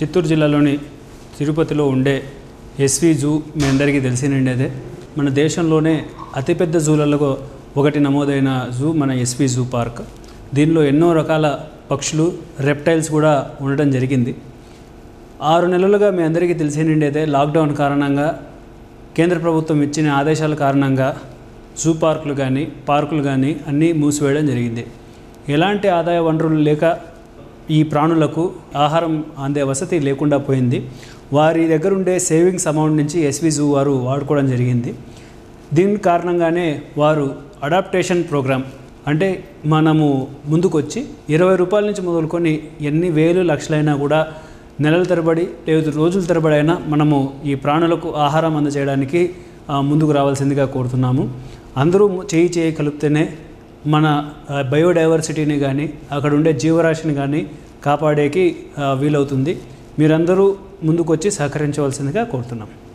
చిత్తూరు జిల్లాలోని తిరుపతిలో ఉండే ఎస్వి జూ మీ అందరికీ తెలిసినండేదే మన దేశంలోనే అతిపెద్ద జూలలో ఒకటి నమోదైన జూ మన ఎస్వి జూ పార్క్ దీనిలో ఎన్నో రకాల పక్షులు రెప్టైల్స్ కూడా ఉండడం జరిగింది ఆరు నెలలుగా మీ అందరికీ తెలిసినండేదే లాక్డౌన్ కారణంగా కేంద్ర ప్రభుత్వం ఇచ్చిన ఆదేశాల కారణంగా జూ పార్కులు కానీ పార్కులు కానీ అన్నీ మూసివేయడం జరిగింది ఎలాంటి ఆదాయ వనరులు లేక ఈ ప్రాణులకు ఆహారం అందే వసతి లేకుండా పోయింది వారి దగ్గర ఉండే సేవింగ్స్ అమౌంట్ నుంచి ఎస్వి జూ వారు వాడుకోవడం జరిగింది దీని కారణంగానే వారు అడాప్టేషన్ ప్రోగ్రామ్ అంటే మనము ముందుకొచ్చి ఇరవై రూపాయల నుంచి మొదలుకొని ఎన్ని వేలు లక్షలైనా కూడా నెలల తరబడి లేదు రోజుల తరబడి అయినా మనము ఈ ప్రాణులకు ఆహారం అందజేయడానికి ఆ, ముందుకు రావాల్సిందిగా కోరుతున్నాము అందరూ చేయి చేయి కలిపితేనే మన ఆ, బయోడైవర్సిటీని కానీ అక్కడ ఉండే జీవరాశిని కానీ కాపాడేకి ఆ, వీలవుతుంది మీరందరూ ముందుకొచ్చి సహకరించవలసిందిగా కోరుతున్నాం